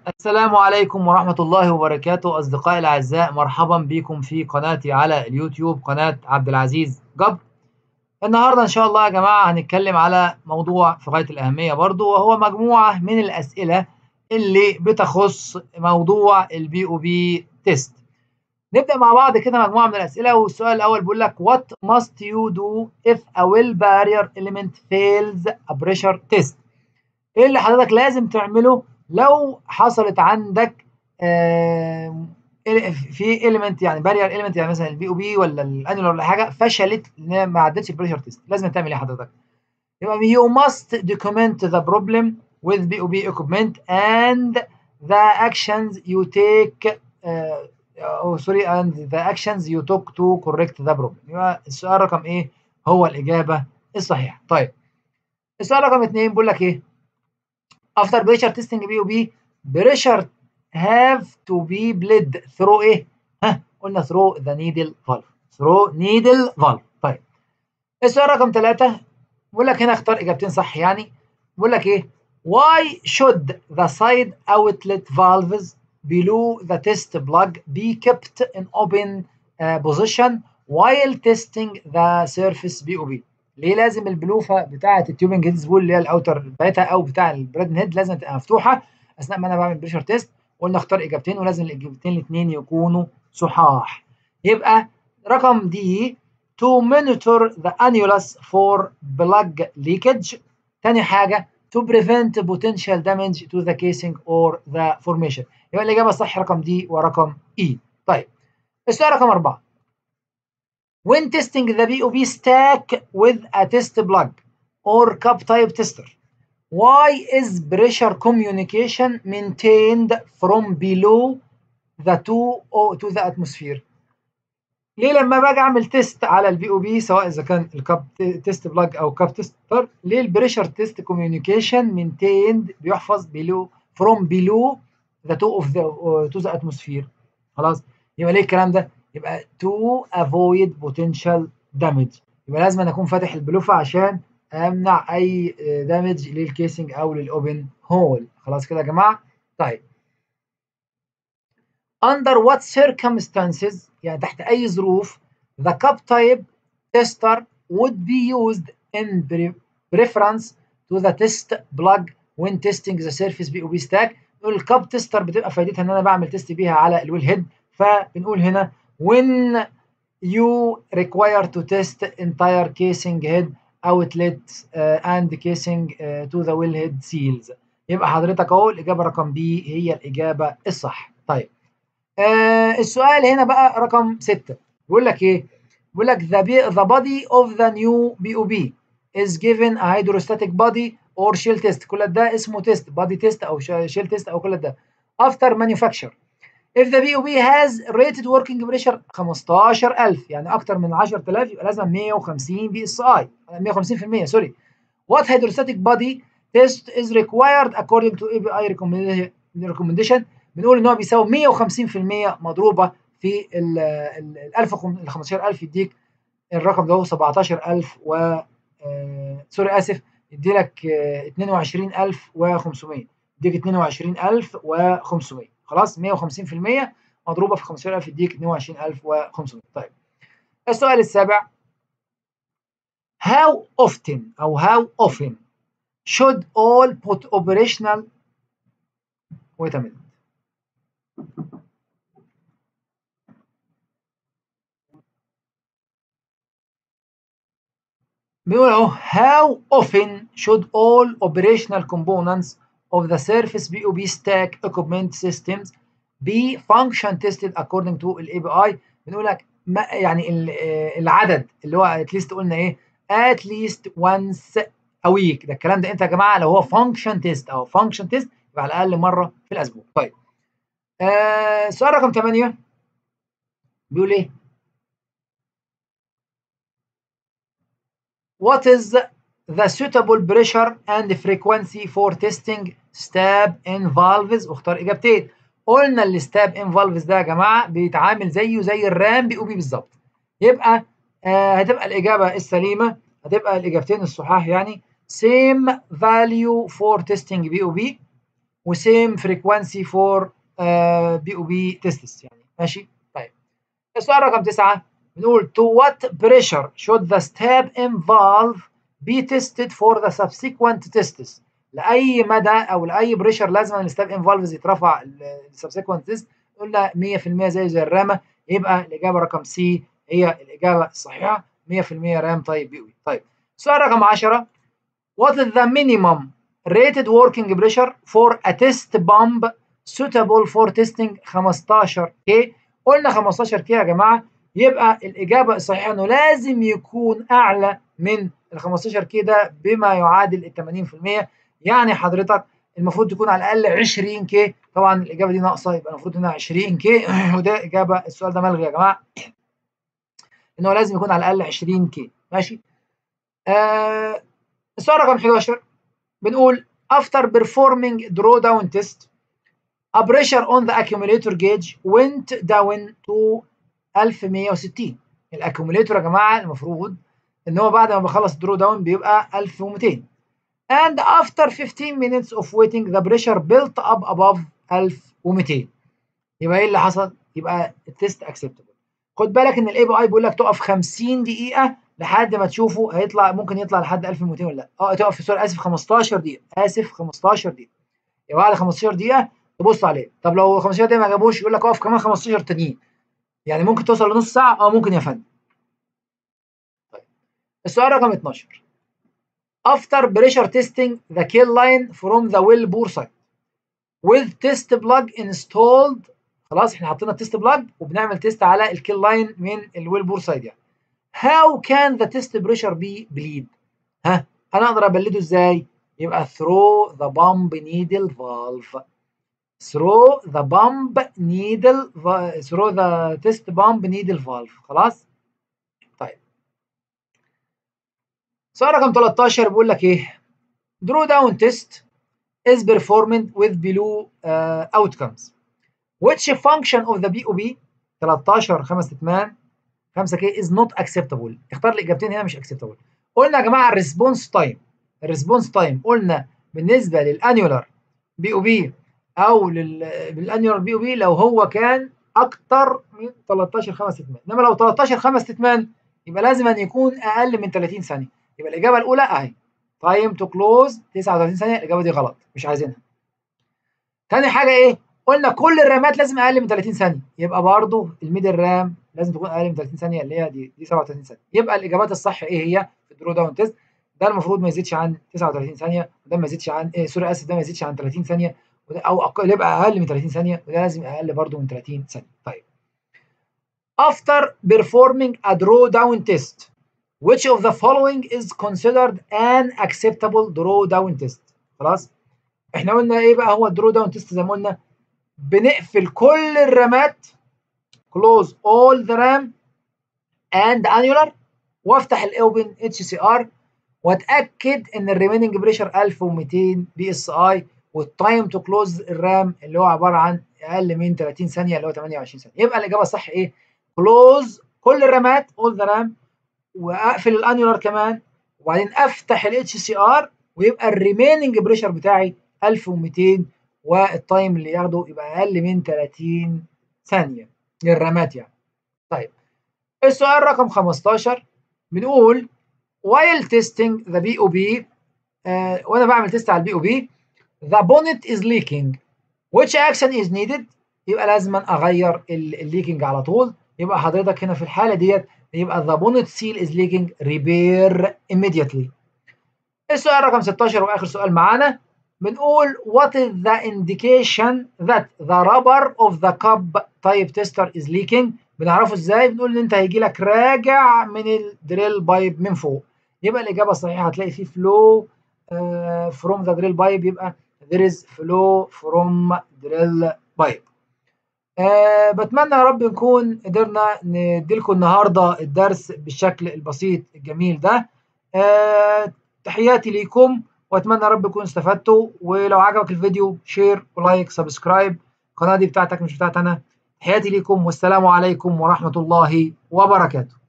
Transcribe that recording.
السلام عليكم ورحمة الله وبركاته أصدقائي الأعزاء مرحبا بكم في قناتي على اليوتيوب قناة عبد العزيز جبر النهاردة إن شاء الله يا جماعة هنتكلم على موضوع في غاية الأهمية برضو وهو مجموعة من الأسئلة اللي بتخص موضوع البي او بي تيست نبدأ مع بعض كده مجموعة من الأسئلة والسؤال الأول بيقول لك what must you do if a well barrier element fails a pressure test إيه اللي حضرتك لازم تعمله لو حصلت عندك آه في اليمنت يعني بارير اليمنت يعني مثلا البي او بي ولا الانيولار ولا حاجه فشلت ان هي ما عدتش البريشر تيست لازم تعمل ايه حضرتك؟ يبقى you must document the problem with BOB equipment and the actions you take uh, oh sorry and the actions you took to correct the problem يبقى السؤال رقم ايه هو الاجابه الصحيحه طيب السؤال رقم اثنين بيقول لك ايه after pressure testing BOB pressure have to be bled through ايه؟ ها قلنا through the needle valve through needle valve طيب السؤال رقم ثلاثة بيقول لك هنا اختار اجابتين صح يعني بيقول لك ايه؟ why should the side outlet valves below the test plug be kept in open uh, position while testing the surface BOB ليه لازم البلوفه بتاعه التيوبنج هيدز بول اللي هي الاوتر بتاعتها او بتاع البريدن هيد لازم تبقى مفتوحه اثناء ما انا بعمل بريشر تيست قلنا اختار اجابتين ولازم الاجابتين الاثنين يكونوا صحاح يبقى رقم دي to monitor the annulus for plug leakage تاني حاجه to prevent potential damage to the casing or the formation يبقى الاجابه الصح رقم دي ورقم اي طيب السؤال رقم اربعه When testing the BOB stack with a test plug or cup type tester, why is pressure communication maintained from below the two or to the atmosphere? ليه لما باجي اعمل تيست على البي او بي سواء اذا كان الكاب تيست بلاج او كاب تيستر ليه البريشر تيست كوميونيكيشن مينتيند بيحفظ below from below the two of the uh, to the atmosphere خلاص يبقى ليه الكلام ده؟ يبقى to avoid potential damage يبقى لازم أنا اكون فاتح البلوفه عشان امنع اي دامج للكيسنج او للاوبن هول خلاص كده يا جماعه طيب under what circumstances يعني تحت اي ظروف the cup type tester would be used in preference to the test plug when testing the surface BOB stack نقول الكاب تيستر بتبقى فايدتها ان انا بعمل تيست بيها على الويل هيد فبنقول هنا when you require to test entire casing head outlet uh, and casing uh, to the wellhead seals يبقى حضرتك اهو الاجابه رقم بي هي الاجابه الصح طيب آه السؤال هنا بقى رقم 6 بيقول لك ايه بيقول لك the, the body of the new BOB is given a hydrostatic body or shell test كل ده اسمه تيست body test او shell test او كل ده after manufacture if the BOB has rated working pressure 15000 يعني اكتر من 10000 يبقى لازم 150 بي اس اي 150% سوري what hydrostatic body test is required according to ABI recommendation بنقول ان هو بيساوي 150% مضروبه في ال 1000 ال 15000 يديك الرقم ده هو 17000 و سوري اسف يدي لك 22500 يديك 22500 خلاص 150% مضروبه في 15000 يديك 22500 طيب السؤال السابع how often او how often should all put operational wait a minute بيقول اهو how often should all operational components of the surface BOB stack equipment systems be function tested according to ال API بنقول لك ما يعني العدد اللي هو at least قلنا ايه at least once a week ده الكلام ده انت يا جماعه لو هو function test او function test يبقى على الاقل مره في الاسبوع طيب آه سؤال رقم 8 بيقول ايه What is the suitable pressure and frequency for testing stab in valves واختار اجابتين قلنا الستاب ان فالفز ده يا جماعه بيتعامل زيه زي الرام بي او بي بالظبط يبقى آه هتبقى الاجابه السليمه هتبقى الاجابتين الصحاح يعني same value for testing بي او بي وسيم فريكوانسي فور بي او بي تيستس يعني ماشي طيب السؤال رقم تسعة بنقول to what pressure should the step in valve be tested for the subsequent tests لاي مدى او لاي بريشر لازم الستاب ان فالفز يترفع السبسيكونت تيست قلنا 100% زي زي الرامه يبقى الاجابه رقم سي هي الاجابه الصحيحه 100% رام طيب بي طيب السؤال رقم 10 what is the minimum rated working pressure for a test pump suitable for testing 15 كي قلنا 15 كي يا جماعه يبقى الاجابه الصحيحه انه لازم يكون اعلى من ال 15 كي ده بما يعادل ال 80% يعني حضرتك المفروض تكون على الاقل 20 كي طبعا الاجابه دي ناقصه يبقى المفروض انها 20 كي وده اجابه السؤال ده ملغي يا جماعه ان هو لازم يكون على الاقل 20 كي ماشي آه السؤال رقم 11 بنقول after performing drawdown test a pressure on the accumulator gauge went down to 1160 الاكيوميليتور يا جماعه المفروض ان هو بعد ما بخلص الدرو داون بيبقى 1200 and after 15 minutes of waiting the pressure built up above 1200 يبقى ايه اللي حصل؟ يبقى التيست acceptable خد بالك ان الاي بي اي بيقول لك تقف 50 دقيقه لحد ما تشوفه هيطلع ممكن يطلع لحد 1200 ولا لا اه تقف سوري اسف 15 دقيقه اسف 15 دقيقه يبقى بعد 15 دقيقه تبص عليه طب لو 15 دقيقه ما جابوش يقول لك اقف كمان 15 تانيين يعني ممكن توصل لنص ساعه اه ممكن يا فندم طيب السؤال رقم 12 after pressure testing the kill line from the well bore site with test plug installed خلاص احنا حطينا التست بلاج وبنعمل تيست على الكيل لاين من الويل بور سايد يعني how can the test pressure be bleed ها انا اقدر ابلده ازاي يبقى through the pump needle valve through the pump needle through the test pump needle valve خلاص طيب سؤال رقم 13 بيقول لك ايه draw down test is performed with below uh, outcomes which function of the BOB 13 خمس تتمان 5 كي is not acceptable اختار الاجابتين هنا مش acceptable قلنا يا جماعه الريسبونس تايم الريسبونس تايم قلنا بالنسبه للانيولار بي او بي او للانيولار بي او بي لو هو كان اكتر من 13 خمس تتمان انما لو 13 خمس تتمان يبقى لازم ان يكون اقل من 30 ثانيه يبقى الاجابه الاولى اهي تايم تو كلوز 39 ثانيه الاجابه دي غلط مش عايزينها تاني حاجه ايه قلنا كل الرامات لازم اقل من 30 ثانيه يبقى برضو الميدل رام لازم تكون اقل من 30 ثانيه اللي هي دي دي 37 ثانيه يبقى الاجابات الصح ايه هي في الدرو داون تيست ده المفروض ما يزيدش عن 39 ثانيه وده ما يزيدش عن إيه سوري اسف ده ما يزيدش عن 30 ثانيه وده او أقل يبقى اقل من 30 ثانيه وده لازم اقل برضو من 30 ثانيه طيب after performing a drawdown test which of the following is considered an acceptable drawdown test خلاص احنا قلنا ايه بقى هو الدرو داون تيست زي ما قلنا بنقفل كل الرامات close all the RAM and annular وافتح الاوبن اتش سي ار واتاكد ان الريميننج بريشر 1200 بي اس اي والتايم تو كلوز الرام اللي هو عباره عن اقل من 30 ثانيه اللي هو 28 ثانيه يبقى الاجابه الصح ايه؟ كلوز كل الرامات all the RAM واقفل الانيولار كمان وبعدين افتح الاتش سي ار ويبقى الريميننج بريشر بتاعي 1200 والتايم اللي ياخده يبقى اقل من 30 ثانيه للرامات يعني. طيب السؤال رقم 15 بنقول while testing the BOB آه وانا بعمل تيست على البي او بي the bonnet is leaking which action is needed يبقى لازم اغير الليكنج على طول يبقى حضرتك هنا في الحاله ديت يبقى the bonnet seal is leaking repair immediately السؤال رقم 16 واخر سؤال معانا بنقول what is the indication that the rubber of the cup type tester is leaking بنعرفه ازاي بنقول ان انت هيجي لك راجع من الدريل بايب من فوق يبقى الاجابه الصحيحه هتلاقي فيه flow uh, from the drill pipe يبقى there is flow from drill pipe أه بتمنى يا رب نكون قدرنا نديلكم النهارده الدرس بالشكل البسيط الجميل ده أه تحياتي ليكم واتمنى يا رب تكونوا استفدتوا ولو عجبك الفيديو شير ولايك سبسكرايب القناه دي بتاعتك مش بتاعت انا تحياتي ليكم والسلام عليكم ورحمه الله وبركاته